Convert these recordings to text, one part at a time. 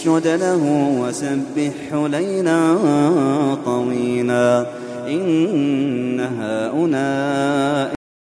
اسجد له وسبحه ليلا طويلا إن هؤلاء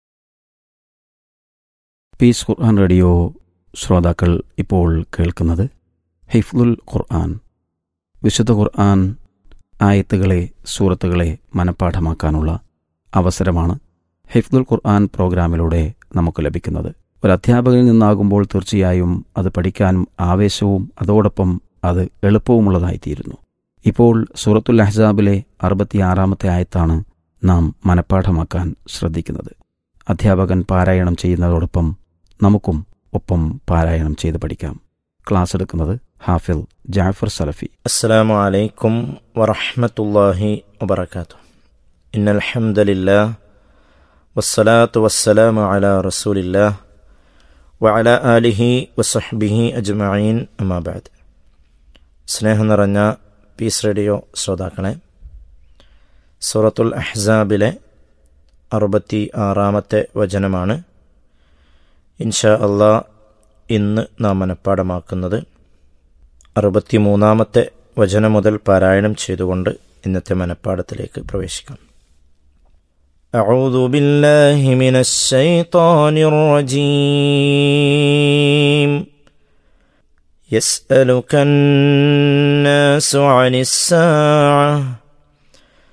piece ഖുർആൻ radio ശ്രോതാക്കൾ ഇപ്പോൾ കേൾക്കുന്നത് ഹിഫ്ലുൽ ഖുർആൻ വിശുദ്ധ ഖുർആൻ ആയത്തുകളെ സൂറത്തുകളെ മനഃപ്പാഠമാക്കാനുള്ള അവസരമാണ് ഹിഫ്ലുൽ ഖുർആൻ പ്രോഗ്രാമിലൂടെ നമുക്ക് ലഭിക്കുന്നത് ഒരു അധ്യാപകനിൽ നിന്നാകുമ്പോൾ തീർച്ചയായും അത് പഠിക്കാനും ആവേശവും അതോടൊപ്പം അത് എളുപ്പവുമുള്ളതായിത്തീരുന്നു ഇപ്പോൾ സൂറത്തുൽ അഹ്സാബിലെ അറുപത്തിയാറാമത്തെ ആയത്താണ് നാം മനഃപ്പാഠമാക്കാൻ ശ്രദ്ധിക്കുന്നത് അധ്യാപകൻ പാരായണം ചെയ്യുന്നതോടൊപ്പം നമുക്കും ഒപ്പം പാരായണം ചെയ്ത് പഠിക്കാം ക്ലാസ് എടുക്കുന്നത് ഹാഫിൽ ജാഫർ സലഫി السلام عليكم ورحمة الله وبركاته إن الحمد لله والصلاة والسلام على رسول الله وعلى آله وصحبه أجمعين أما بعد സ്നേഹം നിറഞ്ഞ പീസ് റേഡിയോ ശ്രോതാക്കളെ സൂറത്തുൽ അഹ്സാബിലെ അറുപത്തി ആറാമത്തെ വചനമാണ് ഇൻഷാ അള്ളാ ഇന്ന് നാം മനഃപ്പാടമാക്കുന്നത് അറുപത്തിമൂന്നാമത്തെ വചനം മുതൽ പാരായണം ചെയ്തുകൊണ്ട് ഇന്നത്തെ മനഃപ്പാടത്തിലേക്ക് പ്രവേശിക്കാം أعوذ بالله من الشيطان الرجيم يسألك الناس عن الساعة